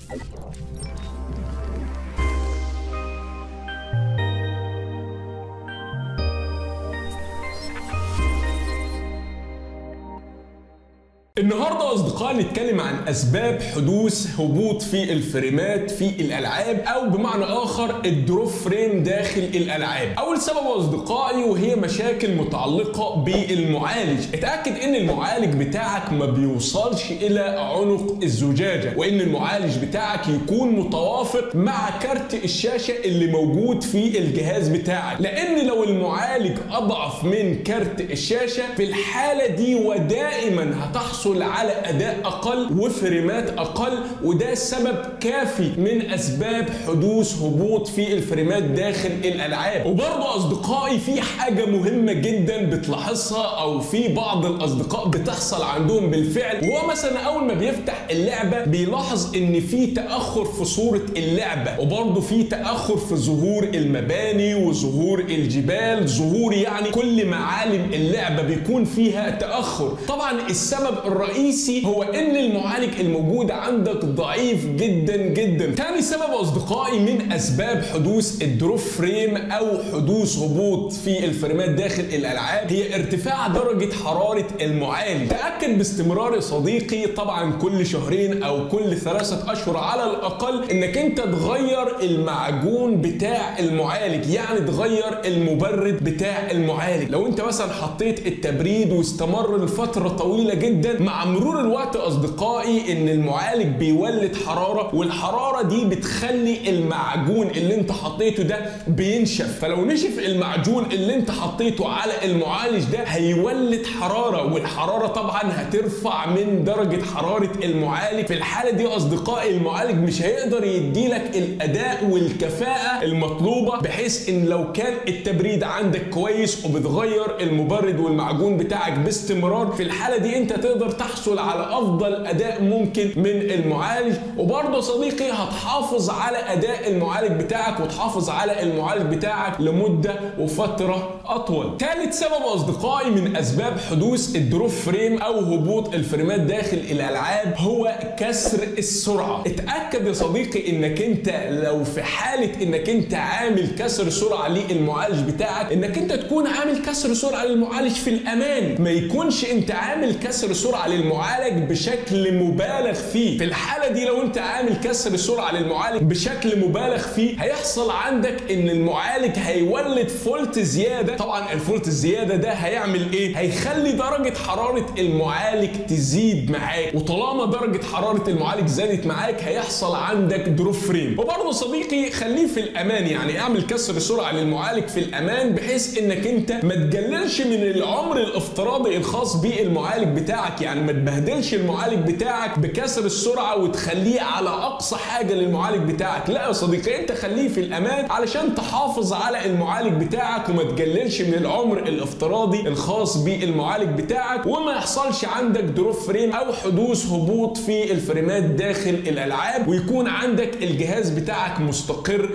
النهارده اصدقائي نتكلم عن اسباب حدوث هبوط في الفريمات في الالعاب او بمعنى اخر الدروب فريم داخل الالعاب اول سبب اصدقائي وهي مشاكل متعلقه بالمعالج اتاكد ان المعالج بتاعك ما بيوصلش الى عنق الزجاجه وان المعالج بتاعك يكون متوافق مع كارت الشاشه اللي موجود في الجهاز بتاعك لان لو المعالج اضعف من كارت الشاشه في الحاله دي ودائما هتحصل تحصل على اداء اقل وفريمات اقل وده سبب كافي من اسباب حدوث هبوط في الفريمات داخل الالعاب وبرضه اصدقائي في حاجه مهمه جدا بتلاحظها او في بعض الاصدقاء بتحصل عندهم بالفعل وهو مثلا اول ما بيفتح اللعبه بيلاحظ ان في تاخر في صوره اللعبه وبرضه في تاخر في ظهور المباني وظهور الجبال ظهور يعني كل معالم اللعبه بيكون فيها تاخر طبعا السبب الرئيسي هو ان المعالج الموجود عندك ضعيف جدا جدا تاني سبب اصدقائي من اسباب حدوث الدروب فريم او حدوث هبوط في الفريمات داخل الالعاب هي ارتفاع درجه حراره المعالج تاكد باستمرار يا صديقي طبعا كل شهرين او كل ثلاثه اشهر على الاقل انك انت تغير المعجون بتاع المعالج يعني تغير المبرد بتاع المعالج لو انت مثلا حطيت التبريد واستمر لفتره طويله جدا مع مرور الوقت اصدقائي ان المعالج بيولد حراره والحراره دي بتخلي المعجون اللي انت حطيته ده بينشف فلو نشف المعجون اللي انت حطيته على المعالج ده هيولد حراره والحراره طبعا هترفع من درجه حراره المعالج في الحاله دي اصدقائي المعالج مش هيقدر يديلك الاداء والكفاءه المطلوبه بحيث ان لو كان التبريد عندك كويس وبتغير المبرد والمعجون بتاعك باستمرار في الحاله دي انت تقدر تحصل على افضل اداء ممكن من المعالج وبرضه صديقي هتحافظ على اداء المعالج بتاعك وتحافظ على المعالج بتاعك لمده وفتره اطول ثالث سبب اصدقائي من اسباب حدوث الدروب فريم او هبوط الفريمات داخل الالعاب هو كسر السرعه اتاكد يا صديقي انك انت لو في حاله انك انت عامل كسر سرعه للمعالج بتاعك انك انت تكون عامل كسر سرعه للمعالج في الامان ما يكونش انت عامل كسر سرعه للمعالج بشكل مبالغ فيه في الحاله دي لو انت عامل كسر سرعه للمعالج بشكل مبالغ فيه هيحصل عندك ان المعالج هيولد فولت زياده طبعا الفولت الزياده ده هيعمل ايه هيخلي درجه حراره المعالج تزيد معاك وطالما درجه حراره المعالج زادت معاك هيحصل عندك دروب فريم وبرضه صديقي خليه في الامان يعني اعمل كسر سرعه للمعالج في الامان بحيث انك انت ما تقللش من العمر الافتراضي الخاص بالمعالج بتاعك يعني ما تبهدلش المعالج بتاعك بكسر السرعه وتخليه على اقصى حاجه للمعالج بتاعك لا يا صديقي انت خليه في الامان علشان تحافظ على المعالج بتاعك وما تقللش من العمر الافتراضي الخاص بالمعالج بتاعك وما يحصلش عندك دروب فريم او حدوث هبوط في الفريمات داخل الالعاب ويكون عندك الجهاز بتاعك مستقر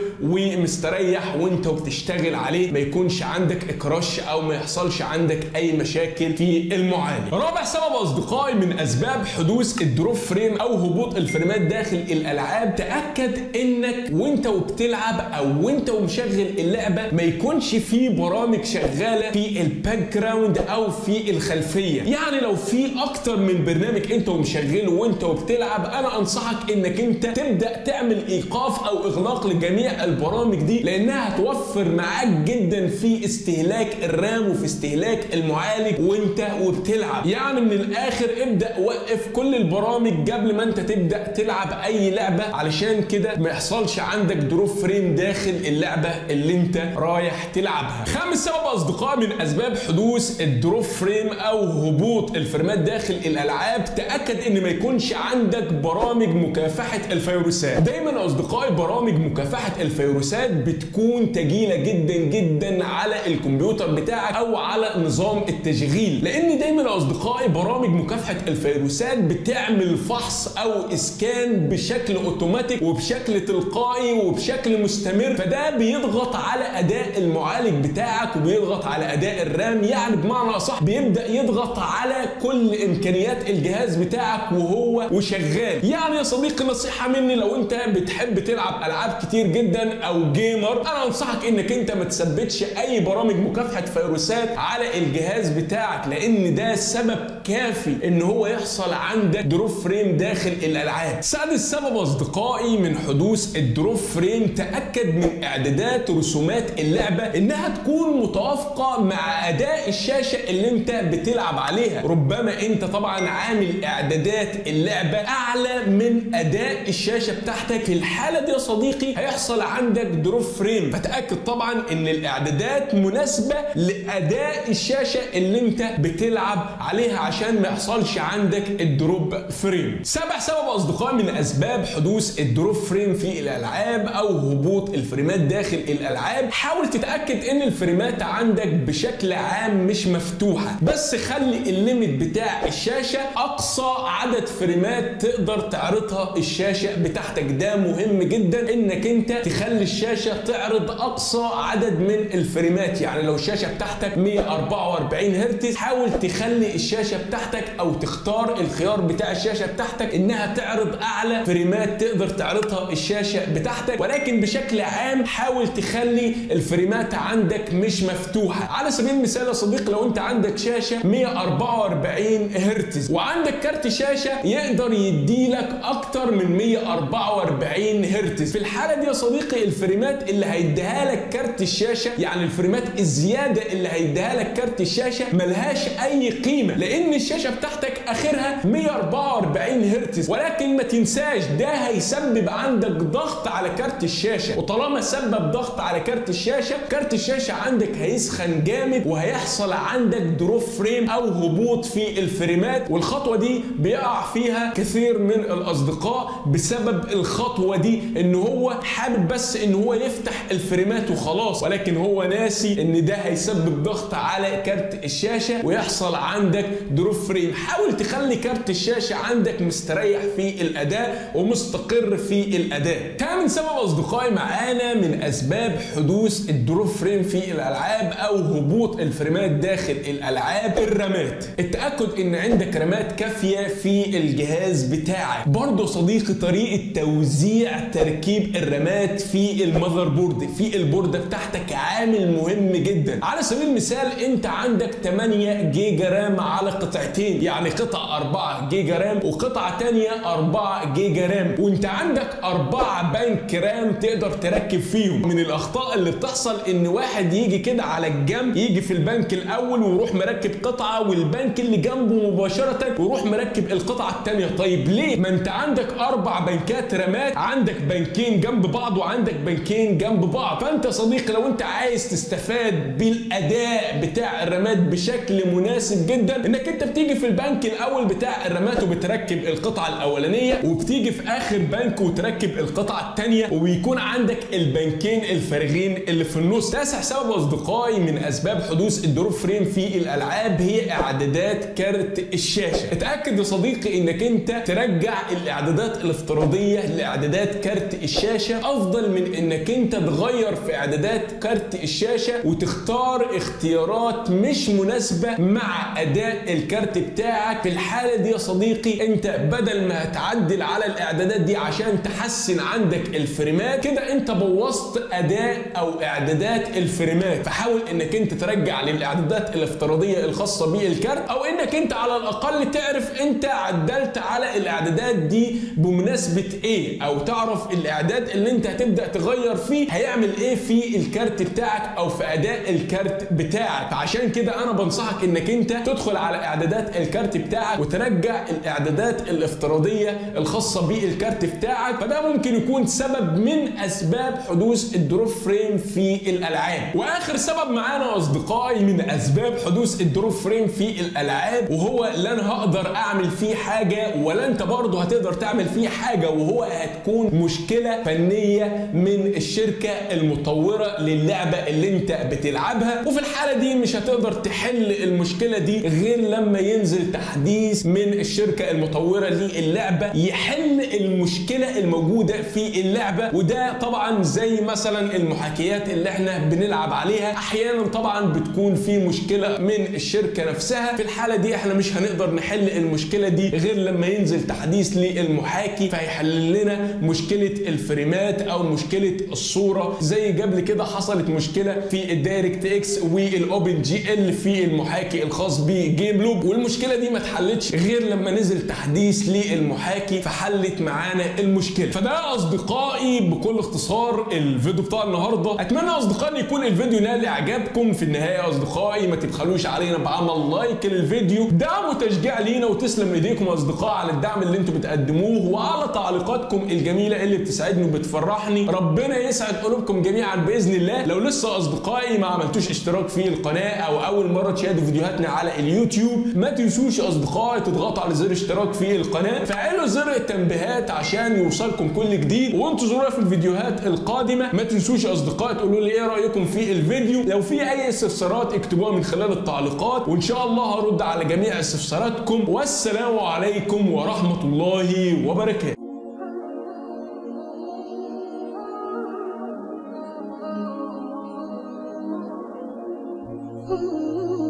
ومستريح وانت وبتشتغل عليه ما يكونش عندك اكراش او ما يحصلش عندك اي مشاكل في المعالج رابع سبب اصدقائي من اسباب حدوث الدروب فريم او هبوط الفريمات داخل الالعاب تاكد انك وانت وبتلعب او وانت ومشغل اللعبه ما يكونش في برامج شغاله في الباك جراوند او في الخلفيه يعني لو في اكتر من برنامج انت ومشغله وانت وبتلعب انا انصحك انك انت تبدا تعمل ايقاف او اغلاق لجميع البرامج دي لانها هتوفر معاك جدا في استهلاك الرام وفي استهلاك المعالج وانت وبتلعب يعني من الاخر ابدا وقف كل البرامج قبل ما انت تبدا تلعب اي لعبه علشان كده ما يحصلش عندك دروب فريم داخل اللعبه اللي انت رايح تلعبها خامس سبب اصدقائي من اسباب حدوث الدروب فريم او هبوط الفريمات داخل الالعاب تاكد ان ما يكونش عندك برامج مكافحه الفيروسات دايما اصدقائي برامج مكافحه الفيروسات بتكون تقيله جدا جدا على الكمبيوتر بتاعك او على نظام التشغيل لان دايما اصدقائي برامج مكافحه الفيروسات بتعمل فحص او اسكان بشكل اوتوماتيك وبشكل تلقائي وبشكل مستمر فده بيضغط على اداء المعالج بتاعك وبيضغط على اداء الرام يعني بمعنى اصح بيبدا يضغط على كل امكانيات الجهاز بتاعك وهو وشغال يعني يا صديقي نصيحه مني لو انت بتحب تلعب العاب كتير جدا او جيمر انا انصحك انك انت ما تثبتش اي برامج مكافحه فيروسات على الجهاز بتاعك لان ده سبب كافي ان هو يحصل عندك دروب فريم داخل الالعاب سادس سبب اصدقائي من حدوث الدروب فريم تاكد من اعدادات رسومات اللعبه انها تكون متوافقه مع اداء الشاشه اللي انت بتلعب عليها ربما انت طبعا عامل اعدادات اللعبه اعلى من اداء الشاشه بتاعتك في الحاله دي يا صديقي هيحصل عندك دروب فريم فتاكد طبعا ان الاعدادات مناسبه لاداء الشاشه اللي انت بتلعب عليها عشان ما يحصلش عندك الدروب فريم سبع سبب اصدقائي من اسباب حدوث الدروب فريم في الالعاب او هبوط الفريمات داخل الالعاب حاول تتاكد ان الفريمات عندك بشكل عام مش مفتوحه بس خلي الليميت بتاع الشاشه اقصى عدد فريمات تقدر تعرضها الشاشه بتاعتك ده مهم جدا انك انت تخلي الشاشه تعرض اقصى عدد من الفريمات يعني لو الشاشه بتاعتك 144 هرتز حاول تخلي الشاشه بتاعتك او تختار الخيار بتاع الشاشه بتاعتك انها تعرض اعلى فريمات تقدر تعرضها الشاشه بتاعتك ولكن بشكل عام حاول تخلي الفريمات عندك مش مفتوحه على سبيل المثال يا صديقي لو انت عندك شاشه 144 هرتز وعندك كارت شاشه يقدر يديلك اكتر من 144 هرتز في الحاله دي يا صديقي الفريمات اللي هيديها لك كارت الشاشه يعني الفريمات الزياده اللي هيديها لك كارت الشاشه ملهاش اي قيمه لان الشاشه بتاعتك اخرها 144 هرتز ولكن ما تنساش ده هيسبب عندك ضغط على كارت الشاشه وطالما سبب ضغط على كارت الشاشه كارت الشاشه عندك هيسخن جامد وهيحصل عندك دروب فريم او هبوط في الفريمات والخطوه دي بيقع فيها كثير من الاصدقاء بسبب الخطوه دي ان هو حابب بس ان هو يفتح الفريمات وخلاص ولكن هو ناسي ان ده هيسبب ضغط على كارت الشاشه ويحصل عندك دروب فريم حاول تخلي كارت الشاشه عندك مستريح في الاداء ومستقر في الاداء كمان سبب اصدقائي معانا من اسباب حدوث الدروب فريم في الالعاب او هبوط الفريمات داخل الالعاب الرامات التاكد ان عندك رامات كافيه في الجهاز بتاعك برضه صديقي طريقه توزيع تركيب الرامات في المذر بورد في البورده بتاعتك عامل مهم جدا على سبيل المثال انت عندك 8 جيجا رام على قطعتين يعني قطعه 4 جيجا رام وقطعه ثانيه 4 جيجا رام وانت عندك 4 بنك رام تقدر تركب فيهم من الاخطاء اللي بتحصل ان واحد يجي كده على الجنب يجي في البنك الاول ويروح مركب قطعه والبنك اللي جنبه مباشره ويروح مركب القطعه الثانيه طيب ليه ما انت عندك اربع بنكات رامات عندك بنكين جنب بعض وعندك بنكين جنب بعض فانت يا صديقي لو انت عايز تستفاد بالاداء بتاع الرامات بشكل مناسب جدا انك انت بتيجي في البنك الاول بتاع الرامات وبتركب القطعه الاولانيه وبتيجي في اخر بنك وتركب القطعه الثانيه وبيكون عندك البنكين الفارغين اللي في النص تاسع سبب اصدقائي من اسباب حدوث الدروب فريم في الالعاب هي اعدادات كارت الشاشه اتاكد يا صديقي انك انت ترجع الاعدادات الافتراضيه لاعدادات كارت الشاشه افضل من انك انت تغير في اعدادات كارت الشاشه وتختار اختيارات مش مناسبه مع اداء الكارت بتاعك في الحاله دي يا صديقي انت بدل ما هتعدل على الاعدادات دي عشان تحسن عندك الفريمات كده انت بوظت اداء او اعدادات الفريمات فحاول انك انت ترجع للاعدادات الافتراضيه الخاصه بالكارت او انك انت على الاقل تعرف انت عدلت على الاعدادات دي بمناسبه ايه او تعرف الاعداد اللي انت هتبدا تغير فيه هيعمل ايه في الكارت بتاعك او في اداء الكارت بتاعك فعشان كده انا بنصحك انك انت تدخل على اعدادات الكارت بتاعك وترجع الاعدادات الافتراضيه الخاصه بالكارت بتاعك فده ممكن يكون سبب من اسباب حدوث الدروب فريم في الالعاب واخر سبب معانا اصدقائي من اسباب حدوث الدروب فريم في الالعاب وهو لن هقدر اعمل فيه حاجه ولا انت برضه هتقدر تعمل فيه حاجه وهو هتكون مشكله فنيه من الشركه المطوره للعبه اللي انت بتلعبها وفي الحاله دي مش هتقدر تحل المشكله دي غير لما ينزل تحديث من الشركه المطوره للعبه يحل المشكله الموجوده في اللعبه وده طبعا زي مثلا المحاكيات اللي احنا بنلعب عليها عليها احيانا طبعا بتكون في مشكله من الشركه نفسها في الحاله دي احنا مش هنقدر نحل المشكله دي غير لما ينزل تحديث للمحاكي فهيحل لنا مشكله الفريمات او مشكله الصوره زي قبل كده حصلت مشكله في الدايركت اكس والاوبن جي ال في المحاكي الخاص بجيم لوب والمشكله دي ما اتحلتش غير لما نزل تحديث للمحاكي فحلت معانا المشكله فده اصدقائي بكل اختصار الفيديو بتاع النهارده اتمنى اصدقائي يكون الفيديو نال اعجابكم في النهايه اصدقائي ما تبخلوش علينا بعمل لايك للفيديو دعم وتشجيع لينا وتسلم ايديكم يا اصدقاء على الدعم اللي انتم بتقدموه وعلى تعليقاتكم الجميله اللي بتسعدني وبتفرحني ربنا يسعد قلوبكم جميعا باذن الله لو لسه اصدقائي ما عملتوش اشتراك في القناه او اول مره تشاهدوا فيديوهاتنا على اليوتيوب ما تنسوش اصدقائي تضغطوا على زر اشتراك في القناه فعلوا زر التنبيهات عشان يوصلكم كل جديد وانتظرونا في الفيديوهات القادمه ما تنسوش اصدقائي تقولوا لي ايه رايكم في الفيديو لو في اي استفسارات اكتبوها من خلال التعليقات وان شاء الله هرد على جميع استفساراتكم والسلام عليكم ورحمه الله وبركاته Ooh.